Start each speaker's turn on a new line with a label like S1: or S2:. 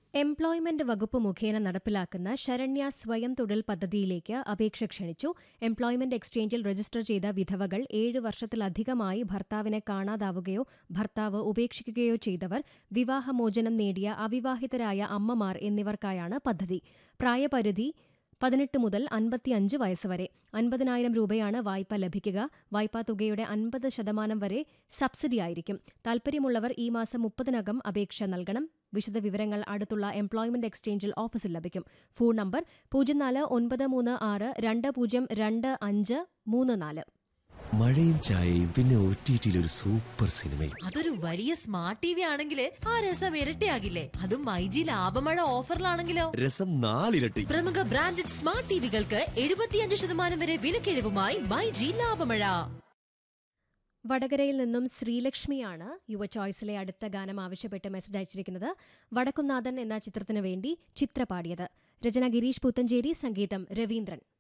S1: employment വകുപ്പ് മുഖേന നടപ്പിലാക്കുന്ന ശരണ്യ സ്വയം തൊഴിൽ പദ്ധതിയിലേക്ക് അപേക്ഷ ക്ഷണിച്ചു എംപ്ലോയ്മെന്റ് എക്സ്ചേഞ്ചിൽ രജിസ്റ്റർ ചെയ്ത വിധവകൾ ഏഴ് വർഷത്തിലധികമായി ഭർത്താവിനെ കാണാതാവുകയോ ഭർത്താവ് ഉപേക്ഷിക്കുകയോ ചെയ്തവർ വിവാഹമോചനം നേടിയ അവിവാഹിതരായ അമ്മമാർ എന്നിവർക്കായാണ് പദ്ധതി പ്രായപരിധി പതിനെട്ട് മുതൽ അൻപത്തിയഞ്ച് വയസ്സ് വരെ അൻപതിനായിരം രൂപയാണ് വായ്പ ലഭിക്കുക വായ്പാ തുകയുടെ അൻപത് ശതമാനം വരെ സബ്സിഡി ആയിരിക്കും താൽപര്യമുള്ളവർ ഈ മാസം മുപ്പതിനകം അപേക്ഷ നൽകണം വിശദവിവരങ്ങൾ അടുത്തുള്ള എംപ്ലോയ്മെന്റ് എക്സ്ചേഞ്ചിൽ ഓഫീസിൽ ലഭിക്കും ഫോൺ നമ്പർ പൂജ്യം നാല് ഒൻപത് മൂന്ന് ആറ് രണ്ട് പൂജ്യം രണ്ട് അഞ്ച് മൂന്ന് നാല്
S2: മഴയും ചായയും പിന്നെ ഒ ടി ടിയിൽ ഒരു സൂപ്പർ സിനിമയും
S3: അതൊരു വലിയ സ്മാർട്ട് ടി വി ആണെങ്കിൽ ആ രസം ഇരട്ടിയാകില്ലേ അതും മൈജി ലാഭമഴ ഓഫറിലാണെങ്കിലോ
S2: രസം നാലിരട്ടി
S3: പ്രമുഖ ബ്രാൻഡഡ് സ്മാർട്ട് ടിവികൾക്ക് എഴുപത്തിയഞ്ച് ശതമാനം വരെ വിലക്കിഴിവുമായി മൈജി ലാഭമഴ
S1: വടകരയിൽ നിന്നും ശ്രീലക്ഷ്മിയാണ് യുവ ചോയ്സിലെ അടുത്ത ഗാനം ആവശ്യപ്പെട്ട് മെസ്സേജ് അയച്ചിരിക്കുന്നത് വടക്കുംനാഥൻ എന്ന ചിത്രത്തിനു വേണ്ടി ചിത്ര പാടിയത് രചന ഗിരീഷ് പുത്തഞ്ചേരി സംഗീതം രവീന്ദ്രൻ